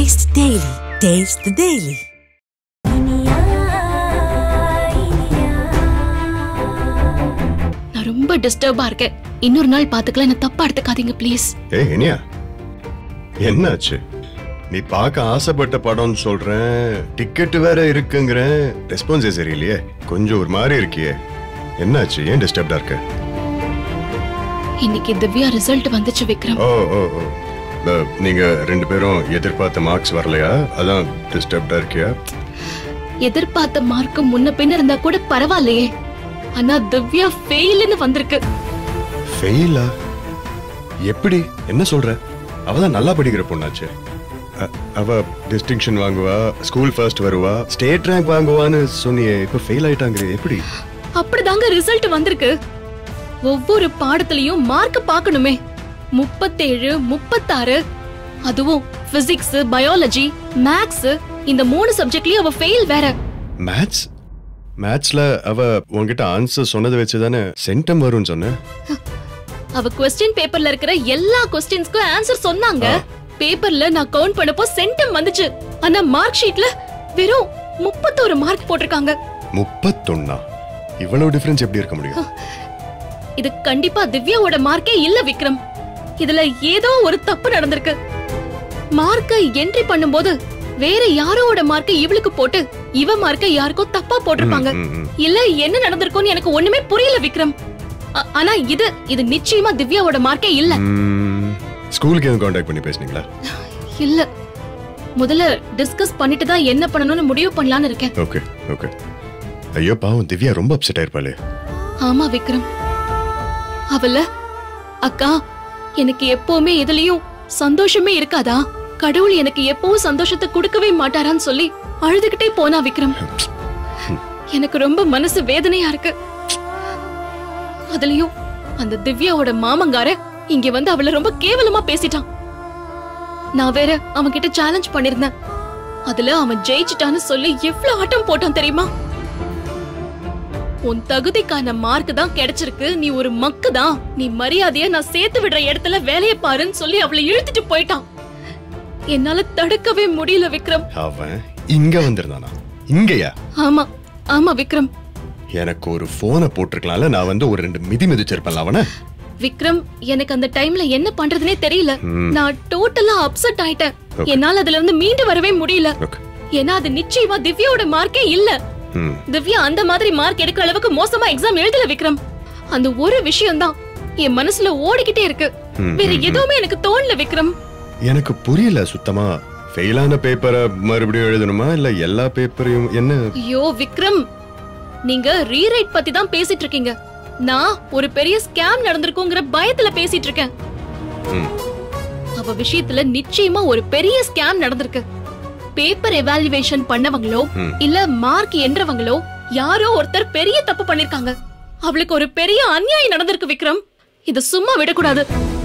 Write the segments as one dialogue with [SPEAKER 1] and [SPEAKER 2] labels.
[SPEAKER 1] Taste the Daily. Taste the Daily.
[SPEAKER 2] நான் ரொம்ப டிஸ்டர்பா இருக்கேன் இன்னொரு நாள் பாத்துக்கலாம் என்ன தப்பா எடுத்துக்காதீங்க ப்ளீஸ்
[SPEAKER 3] ஏய் இனியா என்னாச்சு நீ பார்க்க ஆசைப்பட்ட படம்னு சொல்றேன் டிக்கெட் வேற இருக்குங்கிறேன் ரெஸ்பான்ஸே சரியில்லையே கொஞ்சம் ஒரு மாதிரி இருக்கியே என்னாச்சு ஏன் டிஸ்டர்ப்டா இருக்க
[SPEAKER 2] இன்னைக்கு திவ்யா ரிசல்ட் வந்துச்சு விக்ரம்
[SPEAKER 3] ஓ ஓ ஓ அஹ், நீங்க ரெண்டு பேரும் எதிர்பார்த்த மார்க்ஸ் வரலையா அதான் டிஸ்டர்ப்டா இருக்கியா
[SPEAKER 2] எதிர்பார்த்த மார்க் முன்ன பின்ன இருந்தா கூட பரவாயில்லையே ஆனா திவ்யா ஃபெயில்னு வந்திருக்கு
[SPEAKER 3] ஃபெயிலா எப்படி என்ன சொல்ற அவ தான் நல்லா படிக்கிற பொண்ணாச்சே அ- அவ டிஸ்டிங்ஷன் வாங்குவா ஸ்கூல் ஃபர்ஸ்ட் வருவா ஸ்டேட் ரேங்க் வாங்குவான்னு சொன்னியே இப்ப ஃபெயில் ஆயிட்டாங்க எப்படி
[SPEAKER 2] அப்படிதாங்க ரிசல்ட் வந்திருக்கு ஒவ்வொரு பாடத்திலையும் மார்க் பார்க்கணுமே முப்பத்தேழு முப்பத்தாறு அதுவும் பிசிக்ஸ் பயாலஜி மேக்ஸ் இந்த மூணு சப்ஜெக்ட்லயும் அவ ஃபெயில் வேற
[SPEAKER 3] மேத்ஸ் மேத்ஸ்ல அவ உன்கிட்ட ஆன்சர் சொன்னதை வச்சு தானே சென்டம் வரும்னு சொன்ன
[SPEAKER 2] அவ கொஸ்டின் பேப்பர்ல இருக்கிற எல்லா கொஸ்டின்ஸ்க்கும் ஆன்சர் சொன்னாங்க பேப்பர்ல நான் கவுண்ட் பண்ணப்போ சென்டம் வந்துச்சு ஆனா மார்க் ஷீட்ல வெறும் முப்பத்தோரு மார்க் போட்டிருக்காங்க
[SPEAKER 3] முப்பத்தொன்னா இவ்வளவு டிஃபரன்ஸ் எப்படி இருக்க முடியும்
[SPEAKER 2] இது கண்டிப்பா திவ்யாவோட மார்க்கே இல்ல விக்ரம் இதுல ஏதோ ஒரு தப்பு நடந்திருக்கு மார்க்க என்ட்ரி பண்ணும்போது வேற யாரோட மார்க்க இவளுக்கு போட்டு இவ மார்க்க யாருக்கோ தப்பா போட்டிருப்பாங்க
[SPEAKER 3] ம், ம்.
[SPEAKER 2] இல்ல என்ன நடந்திருக்கும்னு எனக்கு ஒண்ணுமே புரியல விக்ரம் ஆ- ஆனா இது இது நிச்சயமா திவ்யாவோட மார்க்கே இல்ல
[SPEAKER 3] ம், ஸ்கூலுக்கு எதுவும் காண்டாக்ட் பண்ணி பேசுனீங்களா
[SPEAKER 2] இல்ல முதல்ல டிஸ்கஸ் பண்ணிட்டு தான் என்ன பண்ணணும்னு முடிவு பண்ணலாம்னு இருக்கேன்
[SPEAKER 3] ஓகே ஓகே ஐயோ பாவம் திவ்யா ரொம்ப அப்செட் ஆயிருப்பாளே
[SPEAKER 2] ஆமா விக்ரம் அவள அக்கா எனக்கு எப்பவுமே எதுலயும் சந்தோஷமே இருக்காதா கடவுள் எனக்கு எப்பவும் சந்தோஷத்தை கொடுக்கவே மாட்டாரான்னு சொல்லி அழுதுகிட்டே போனா விக்ரம் எனக்கு ரொம்ப மனசு வேதனையா இருக்கு அதுலயும் அந்த திவ்யாவோட மாமங்கார இங்க வந்து அவளை ரொம்ப கேவலமா பேசிட்டான் நான் வேற அவன் கிட்ட சேலஞ்ச் பண்ணிருந்தேன் அதுல அவன் ஜெயிச்சிட்டான்னு சொல்லி எவ்வளவு ஆட்டம் போட்டான் தெரியுமா உன் தகுதிக்கான மார்க் தான் கிடைச்சிருக்கு நீ ஒரு மக்கு தான் நீ மரியாதைய நான் சேர்த்து விடுற இடத்துல வேலைய பாருன்னு சொல்லி அவளை இழுத்துட்டு போயிட்டான் என்னால தடுக்கவே முடியல விக்ரம்
[SPEAKER 3] அவன் இங்க வந்திருந்தானா இங்கயா
[SPEAKER 2] ஆமா ஆமா விக்ரம்
[SPEAKER 3] எனக்கு ஒரு போனை போட்டிருக்கலாம்ல நான் வந்து ஒரு ரெண்டு மிதி மிதிச்சிருப்பேன்ல அவன
[SPEAKER 2] விக்ரம் எனக்கு அந்த டைம்ல என்ன பண்றதுனே தெரியல
[SPEAKER 3] ம்.
[SPEAKER 2] நான் டோட்டலா அப்செட் ஆயிட்டேன்
[SPEAKER 3] Okay.
[SPEAKER 2] என்னால அதுல இருந்து மீண்டு வரவே முடியல
[SPEAKER 3] ஓகே
[SPEAKER 2] ஏன்னா அது நிச்சயமா திவ்யாவோட மார்க்கே இல்ல
[SPEAKER 3] ம்
[SPEAKER 2] திவ்யா அந்த மாதிரி மார்க் எடுக்கிற அளவுக்கு மோசமா எக்ஸாம் எழுதல விக்ரம் அந்த ஒரு விஷயம் தான் என் மனசுல ஓடிக்கிட்டே இருக்கு
[SPEAKER 3] ம்,
[SPEAKER 2] வேற
[SPEAKER 3] ம், ம்.
[SPEAKER 2] எதுவுமே எனக்கு தோணல விக்ரம்
[SPEAKER 3] எனக்கு புரியல சுத்தமா ஃபெயிலான பேப்பரை மறுபடியும் எழுதணுமா இல்ல எல்லா பேப்பரையும் என்ன
[SPEAKER 2] ஐயோ விக்ரம் நீங்க ரீரைட் பத்தி தான் பேசிட்டு இருக்கீங்க நான் ஒரு பெரிய ஸ்கேம் நடந்திருக்குங்கிற பயத்துல பேசிட்டு இருக்கேன்
[SPEAKER 3] ம்.
[SPEAKER 2] அவ விஷயத்துல நிச்சயமா ஒரு பெரிய ஸ்கேம் நடந்திருக்கு பேப்பர் எவாலுவேஷன் பண்ணவங்களோ
[SPEAKER 3] ம்.
[SPEAKER 2] இல்ல மார்க் என்றவங்களோ யாரோ ஒருத்தர் பெரிய தப்பு பண்ணிருக்காங்க அவளுக்கு ஒரு பெரிய அநியாயம் நடந்திருக்கு விக்ரம் இத சும்மா விடக்கூடாது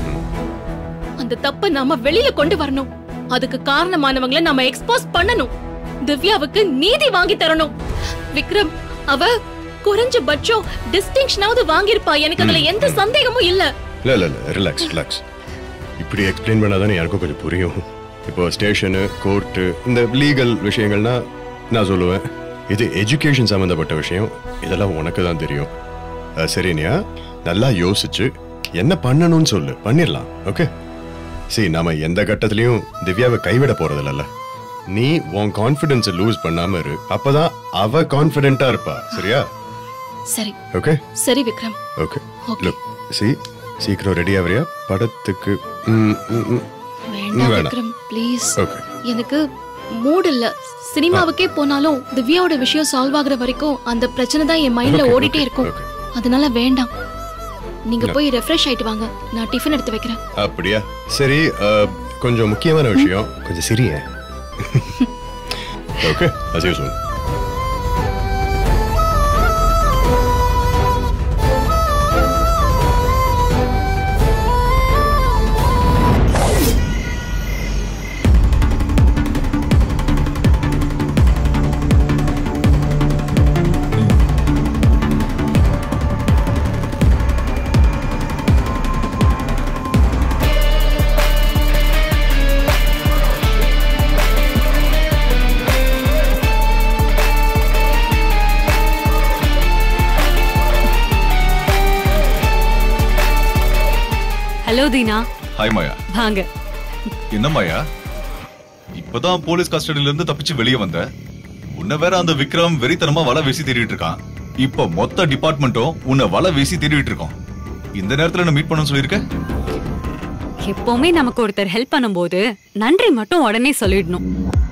[SPEAKER 2] அந்த தப்ப நாம வெளியில கொண்டு வரணும் அதுக்கு காரணமானவங்கள நாம எக்ஸ்போஸ் பண்ணணும் திவ்யாவுக்கு நீதி வாங்கி தரணும் விக்ரம் அவ குறைஞ்சபட்சம் டிஸ்டிங்ஷனாவது வாங்கியிருப்பா எனக்கு அதுல எந்த சந்தேகமும் இல்ல
[SPEAKER 3] இல்ல இல்ல இல்ல ரிலாக்ஸ் ரிலாக்ஸ் இப்படி எக்ஸ்பிளைன் பண்ணாதானே யாருக்கும் கொஞ்சம் புரியும் இப்போ ஸ்டேஷனு கோர்ட்டு இந்த லீகல் விஷயங்கள்னா நான் சொல்லுவேன் இது எஜுகேஷன் சம்மந்தப்பட்ட விஷயம் இதெல்லாம் உனக்கு தான் தெரியும் அஹ், சரினியா நல்லா யோசிச்சு என்ன பண்ணணும்னு சொல்லு பண்ணிடலாம் ஓகே சரி நாம எந்த கட்டத்திலையும் திவ்யாவை கைவிட போறதில்லல்ல நீ உன் கான்ஃபிடன்ஸை லூஸ் பண்ணாம இரு அப்பதான் அவ கான்ஃபிடென்ட்டா இருப்பா சரியா
[SPEAKER 2] சரி
[SPEAKER 3] ஓகே
[SPEAKER 2] சரி விக்ரம்
[SPEAKER 3] ஓகே
[SPEAKER 2] Okay.
[SPEAKER 3] லுக் சி சீக்கிரம் ரெடி ஆவறியா படத்துக்கு ம், ம், ம்.
[SPEAKER 2] வேண்டாம்
[SPEAKER 3] வேணாம்.
[SPEAKER 2] விக்ரம் ப்ளீஸ்
[SPEAKER 3] ஓகே
[SPEAKER 2] எனக்கு மூட் இல்ல சினிமாவுக்கே போனாலும் திவ்யாவோட விஷயம் சால்வ் ஆகுற வரைக்கும் அந்த பிரச்சனை தான் என் மைண்ட்ல
[SPEAKER 3] Okay,
[SPEAKER 2] ஓடிட்டே
[SPEAKER 3] okay,
[SPEAKER 2] இருக்கும்
[SPEAKER 3] okay.
[SPEAKER 2] அதனால வேண்டாம் நீங்க போய் ரெஃப்ரெஷ் ஆயிட்டு வாங்க நான் டிஃபன் எடுத்து வைக்கிறேன்
[SPEAKER 3] அப்படியா சரி அஹ், கொஞ்சம் முக்கியமான விஷயம் கொஞ்சம் சிரிய ஓகே அஸ் யூஸ்வல்
[SPEAKER 4] ஆ தீனா
[SPEAKER 5] ஹாய் மாயா
[SPEAKER 4] வாங்க
[SPEAKER 5] என்ன மாயா இப்பதான் போலீஸ் கஸ்டடியில இருந்து தப்பிச்சு வெளியே வந்த உன்னை வேற அந்த விக்ரம் வெறித்தனமா வலை வீசி தேடிட்டு இருக்கான் இப்ப மொத்த டிபார்ட்மெண்ட்டும் உன்னை வலை வீசி தேடிட்டு இருக்கோம் இந்த நேரத்துல என்ன மீட் பண்ண சொல்லியிருக்க
[SPEAKER 4] எப்பவுமே நமக்கு ஒருத்தர் ஹெல்ப் பண்ணும்போது நன்றி மட்டும் உடனே சொல்லிடணும்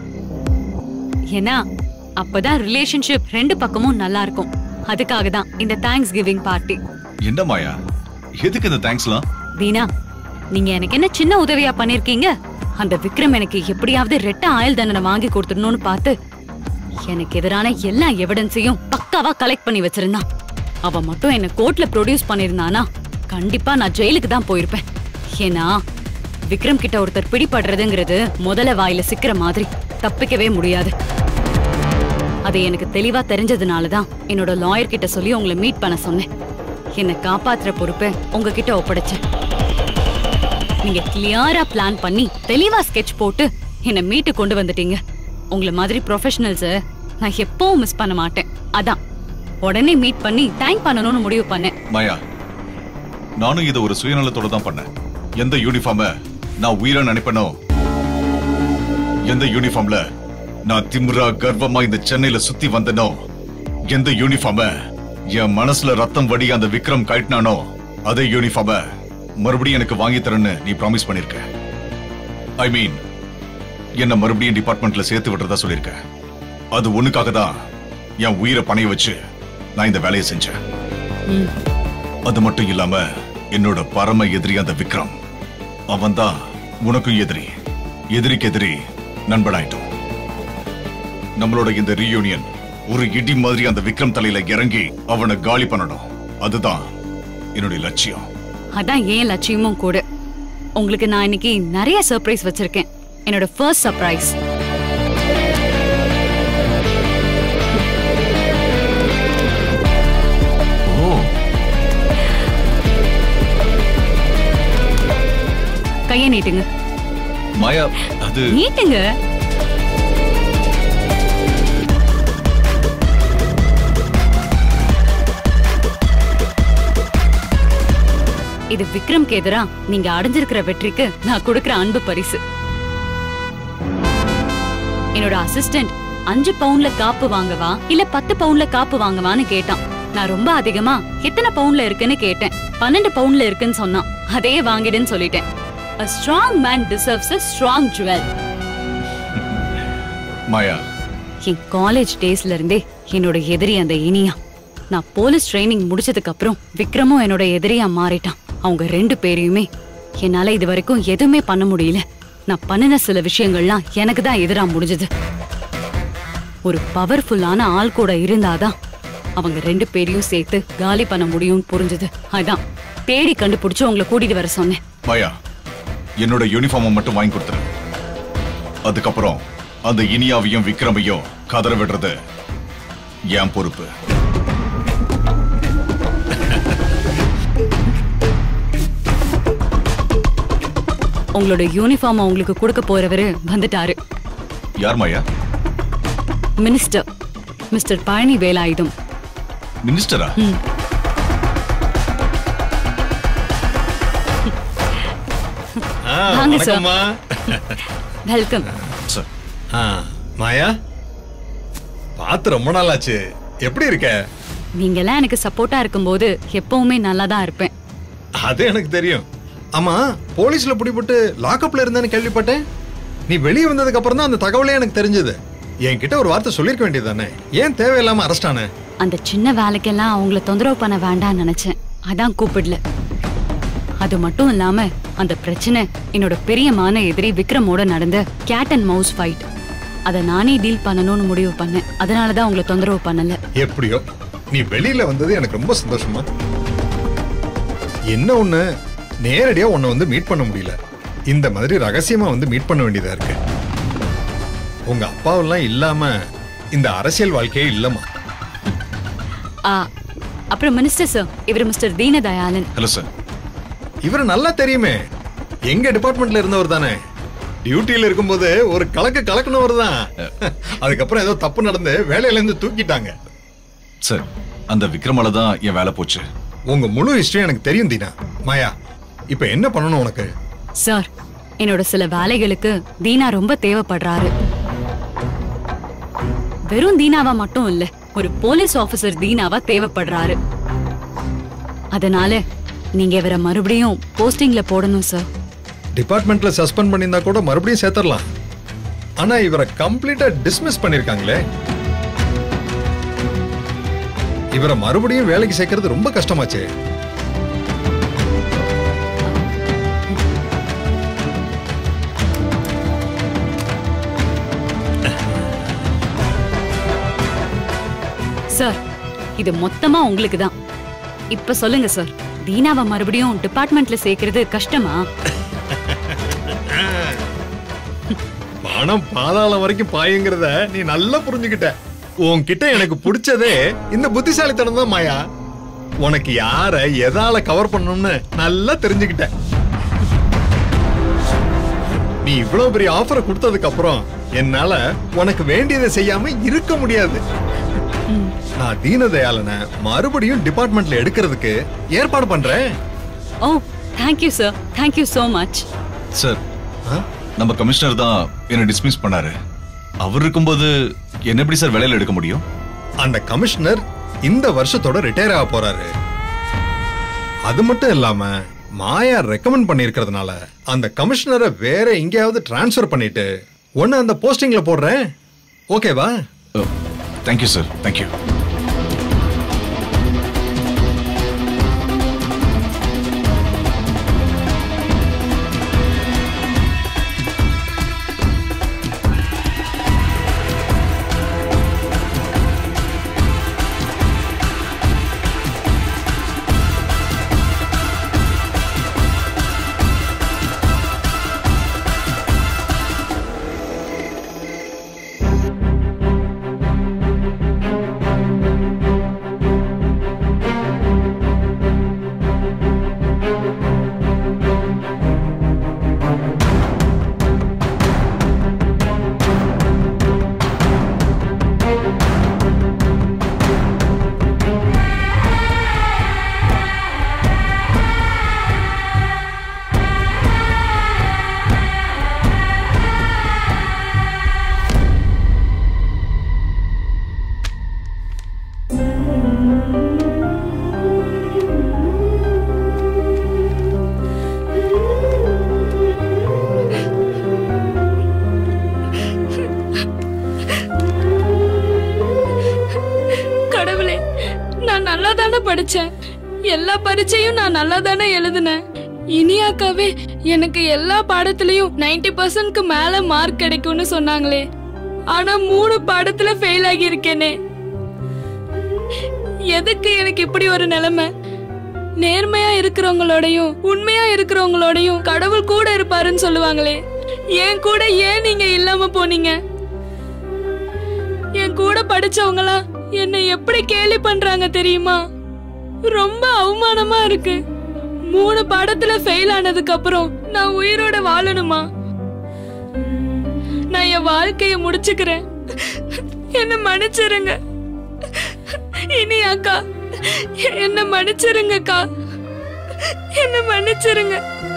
[SPEAKER 4] ஏன்னா அப்பதான் ரிலேஷன்ஷிப் ரெண்டு பக்கமும் நல்லா இருக்கும் அதுக்காக தான் இந்த தேங்க்ஸ் கிவிங் பார்ட்டி
[SPEAKER 5] என்ன மாயா எதுக்கு இந்த தேங்க்ஸ்லாம்
[SPEAKER 4] தீனா நீங்க எனக்கு என்ன சின்ன உதவியா பண்ணிருக்கீங்க அந்த விக்ரம் எனக்கு எப்படியாவது ரெட்ட ஆயுள் தண்டனை வாங்கி கொடுத்துடணும்னு பார்த்து எனக்கு எதிரான எல்லா எவிடன்ஸையும் பக்காவா கலெக்ட் பண்ணி வச்சிருந்தான் அவன் மட்டும் என்ன கோர்ட்ல ப்ரொடியூஸ் பண்ணிருந்தானா கண்டிப்பா நான் ஜெயிலுக்கு தான் போயிருப்பேன் ஏன்னா விக்ரம் கிட்ட ஒருத்தர் பிடிபடுறதுங்கிறது முதல்ல வாயில சிக்கிற மாதிரி தப்பிக்கவே முடியாது அது எனக்கு தெளிவா தெரிஞ்சதுனால தான் என்னோட லாயர் கிட்ட சொல்லி உங்களை மீட் பண்ண சொன்னேன் என்னை காப்பாத்துற பொறுப்பை உங்ககிட்ட ஒப்படைச்சேன் நீங்க கிளியரா பிளான் பண்ணி தெளிவா ஸ்கெட்ச் போட்டு என்ன மீட்டு கொண்டு வந்துட்டீங்க உங்களை மாதிரி ப்ரொஃபஷனல்ஸ நான் எப்பவும் மிஸ் பண்ண மாட்டேன் அதான் உடனே மீட் பண்ணி தேங்க் பண்ணணும்னு முடிவு பண்ணேன்
[SPEAKER 5] மாயா நானும் இதை ஒரு சுயநலத்தோட தான் பண்ணேன் எந்த யூனிஃபார்ம நான் உயிரா நினைப்பனோ எந்த யூனிஃபார்ம்ல நான் திமிரா கர்வமா இந்த சென்னையில சுத்தி வந்தனோ எந்த யூனிஃபார்ம என் மனசுல ரத்தம் வடி அந்த விக்ரம் கழட்டினானோ அதே யூனிஃபார்ம மறுபடியும் எனக்கு வாங்கி தரேன்னு நீ ப்ராமிஸ் பண்ணிருக்க ஐ மீன் என்ன மறுபடியும் டிபார்ட்மெண்ட்ல சேர்த்து விட்டுறதா சொல்லிருக்க அது ஒண்ணுக்காக தான் என் உயிரை பணைய வச்சு நான் இந்த வேலையை செஞ்சேன் அது மட்டும் இல்லாம என்னோட பரம எதிரி அந்த விக்ரம் அவன்தான் உனக்கும் எதிரி எதிரிக்கு எதிரி நண்பனாயிட்டோம் நம்மளோட இந்த ரீயூனியன் ஒரு இடி மாதிரி அந்த விக்ரம் தலையில இறங்கி அவனை காலி பண்ணணும் அதுதான் என்னுடைய லட்சியம்
[SPEAKER 4] அதான் ஏன் லட்சியமும் கூட உங்களுக்கு நான் இன்னைக்கு நிறைய சர்ப்ரைஸ் வச்சிருக்கேன் என்னோட ஃபர்ஸ்ட் சர்ப்ரைஸ்
[SPEAKER 5] ஓ
[SPEAKER 4] கையை நீட்டுங்க
[SPEAKER 5] மாயா அது
[SPEAKER 4] நீட்டுங்க இது விக்ரம்க்கு எதிரா நீங்க அடைஞ்சிருக்கிற வெற்றிக்கு நான் கொடுக்கிற அன்பு பரிசு என்னோட அசிஸ்டன்ட் அஞ்சு பவுண்ட்ல காப்பு வாங்கவா இல்ல பத்து பவுண்ட்ல காப்பு வாங்கவான்னு கேட்டான் நான் ரொம்ப அதிகமா எத்தனை பவுண்ட்ல இருக்குன்னு கேட்டேன் பன்னெண்டு பவுண்ட்ல இருக்குன்னு சொன்னான் அதையே வாங்கிடுன்னு சொல்லிட்டேன் A strong man deserves a strong jewel.
[SPEAKER 5] Maya
[SPEAKER 4] என் காலேஜ் டேஸ்ல இருந்தே என்னோட எதிரி அந்த இனியா நான் போலீஸ் ட்ரைனிங் முடிச்சதுக்கு அப்புறம் விக்ரமும் என்னோட எதிரியா மாறிட்டான் அவங்க ரெண்டு பேரையுமே என்னால இது வரைக்கும் எதுவுமே பண்ண முடியல நான் பண்ணின சில விஷயங்கள்லாம் எனக்கு தான் எதிரா முடிஞ்சது ஒரு பவர்ஃபுல்லான ஆள் கூட இருந்தாதான் அவங்க ரெண்டு பேரையும் சேர்த்து காலி பண்ண முடியும்னு புரிஞ்சது அதான் தேடி கண்டுபிடிச்சு உங்களை கூட்டிட்டு வர சொன்னேன்
[SPEAKER 5] மாயா என்னோட யூனிஃபார்மை மட்டும் வாங்கி கொடுத்துரு அதுக்கப்புறம் அந்த இனியாவையும் விக்ரமையும் கதற விடுறது என் பொறுப்பு
[SPEAKER 4] உங்களோட யூனிஃபார்ம் உங்களுக்கு கொடுக்க போறவரு வந்துட்டாரு
[SPEAKER 5] யார் மாயா
[SPEAKER 4] மினிஸ்டர் மிஸ்டர் பழனி வேலாயுதம்
[SPEAKER 5] மினிஸ்டரா
[SPEAKER 4] வாங்க சார்
[SPEAKER 3] வணக்கம்மா
[SPEAKER 4] வெல்கம்
[SPEAKER 5] சார்
[SPEAKER 3] ஆ, மாயா பார்த்து ரொம்ப நாள் ஆச்சு எப்படி இருக்க
[SPEAKER 4] நீங்கெல்லாம் எனக்கு சப்போர்ட்டா இருக்கும்போது எப்பவுமே நல்லா தான் இருப்பேன்
[SPEAKER 3] அது எனக்கு தெரியும் ஆமா போலீஸ்ல பிடிபட்டு லாக்அப்ல இருந்தேன்னு கேள்விப்பட்டேன் நீ வெளியே வந்ததுக்கு அப்புறம் தான் அந்த தகவலே எனக்கு தெரிஞ்சது என்கிட்ட ஒரு வார்த்தை சொல்லிருக்க வேண்டியதானே ஏன் தேவையில்லாம அரெஸ்ட் ஆன
[SPEAKER 4] அந்த சின்ன வேலைக்கெல்லாம் அவங்கள தொந்தரவு பண்ண வேண்டாம்னு நினைச்சேன் அதான் கூப்பிடல அது மட்டும் இல்லாம அந்த பிரச்சனை என்னோட பிரியமான எதிரி விக்ரமோட நடந்த கேட் அண்ட் மவுஸ் ஃபைட் அதை நானே டீல் பண்ணணும்னு முடிவு பண்ணேன் அதனால தான் உங்களை தொந்தரவு பண்ணல
[SPEAKER 3] எப்படியோ நீ வெளியில வந்தது எனக்கு ரொம்ப சந்தோஷமா என்ன ஒண்ணு நேரடியா உன்னை வந்து மீட் பண்ண முடியல இந்த மாதிரி ரகசியமா வந்து மீட் பண்ண வேண்டியதா இருக்கு உங்க அப்பாவெல்லாம் இல்லாம இந்த அரசியல் வாழ்க்கையே இல்லம்மா
[SPEAKER 4] ஆ, அப்புறம் மினிஸ்டர் சார் இவர் மிஸ்டர் தீனதயாளன்
[SPEAKER 5] ஹலோ சார்
[SPEAKER 3] இவர் நல்லா தெரியுமே எங்க டிபார்ட்மெண்ட்ல இருந்தவர் தானே டியூட்டியில இருக்கும்போது ஒரு கலக்கு கலக்குனவர் தான் அதுக்கப்புறம் ஏதோ தப்பு நடந்து வேலையில இருந்து தூக்கிட்டாங்க
[SPEAKER 5] சார் அந்த விக்ரமால தான் என் வேலை போச்சு
[SPEAKER 3] உங்க முழு ஹிஸ்டரி எனக்கு தெரியும் தீனா மாயா
[SPEAKER 6] இப்ப என்ன பண்ணணும் உனக்கு
[SPEAKER 4] சார் என்னோட சில வேலைகளுக்கு தீனா ரொம்ப தேவைப்படுறாரு வெறும் தீனாவா மட்டும் இல்ல ஒரு போலீஸ் ஆபீசர் தீனாவா தேவைப்படுறாரு அதனால நீங்க இவரை மறுபடியும் போஸ்டிங்ல போடணும் சார்
[SPEAKER 6] டிபார்ட்மெண்ட்ல சஸ்பெண்ட் பண்ணியிருந்தா கூட மறுபடியும் சேர்த்தரலாம் ஆனா இவரை கம்ப்ளீட்டா டிஸ்மிஸ் பண்ணிருக்காங்களே இவரை மறுபடியும் வேலைக்கு சேர்க்கறது ரொம்ப கஷ்டமாச்சே
[SPEAKER 4] சார் இது மொத்தமா உங்களுக்கு தான் இப்ப சொல்லுங்க சார் தீனாவை மறுபடியும் டிபார்ட்மெண்ட்ல சேர்க்கறது கஷ்டமா
[SPEAKER 6] பணம் பாதாளம் வரைக்கும் பாயுங்கிறத நீ நல்லா புரிஞ்சுக்கிட்ட உன்கிட்ட எனக்கு பிடிச்சதே இந்த புத்திசாலித்தனம் தான் மாயா உனக்கு யார எதால கவர் பண்ணணும்னு நல்லா தெரிஞ்சுக்கிட்ட நீ இவ்வளவு பெரிய ஆஃபரை கொடுத்ததுக்கு அப்புறம் என்னால உனக்கு வேண்டியதை செய்யாம இருக்க முடியாது நான் தீனதயாளனை மறுபடியும் டிபார்ட்மெண்ட்ல எடுக்கிறதுக்கு ஏற்பாடு பண்றேன்
[SPEAKER 4] ஓ thank you sir thank you so much
[SPEAKER 5] sir
[SPEAKER 6] ஆ?
[SPEAKER 5] நம்ம கமிஷனர் தான் என்ன டிஸ்மிஸ் பண்ணாரு அவர் இருக்கும்போது என்ன எப்படி சார் வேலையில எடுக்க முடியும்
[SPEAKER 6] அந்த கமிஷனர் இந்த வருஷத்தோட ரிட்டையர் ஆக போறாரு அது மட்டும் இல்லாம மாயா ரெக்கமெண்ட் பண்ணியிருக்கிறதுனால அந்த கமிஷனரை வேற எங்கேயாவது டிரான்ஸ்ஃபர் பண்ணிட்டு ஒன்னு அந்த போஸ்டிங்ல போடுறேன் ஓகேவா
[SPEAKER 5] தேங்க்யூ சார் தேங்க்யூ
[SPEAKER 2] கடவுளே நான் நல்லா தானே படிச்சேன் எல்லா பரீட்சையும் நான் நல்லா தானே எழுதினேன் இனியாக்காவே எனக்கு எல்லா பாடத்திலையும் 90% பர்சன்ட்க்கு மேல மார்க் கிடைக்கும்னு சொன்னாங்களே ஆனா மூணு பாடத்துல ஃபெயில் ஆகி இருக்கேனே எதுக்கு எனக்கு இப்படி ஒரு நிலைமை நேர்மையா இருக்கிறவங்களோடையும் உண்மையா இருக்கிறவங்களோடையும் கடவுள் கூட இருப்பாருன்னு சொல்லுவாங்களே என் கூட ஏன் நீங்க இல்லாம போனீங்க என் கூட படிச்சவங்களாம் என்னை எப்படி கேலி பண்றாங்க தெரியுமா ரொம்ப அவமானமா இருக்கு மூணு பாடத்துல ஃபெயில் ஆனதுக்கு அப்புறம் நான் உயிரோட வாழணுமா நான் என் வாழ்க்கைய முடிச்சுக்கிறேன் என்ன மன்னிச்சிருங்க இனி அக்கா என்ன மன்னிச்சிருங்கக்கா என்ன மன்னிச்சிருங்க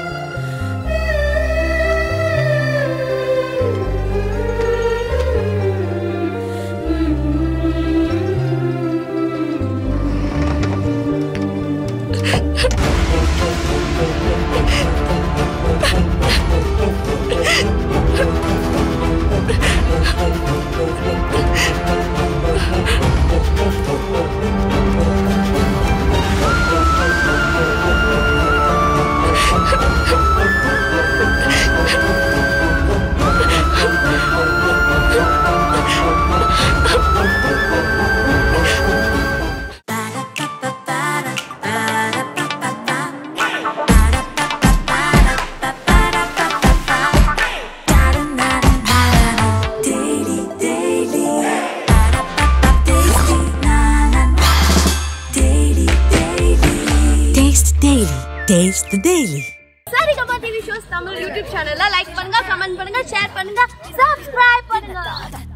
[SPEAKER 1] Taste Daily. Taste the Daily.
[SPEAKER 7] Saregama TV shows Tamil YouTube சேனல்ல லைக் பண்ணுங்க கமெண்ட் பண்ணுங்க ஷேர் பண்ணுங்க சப்ஸ்கிரைப் பண்ணுங்க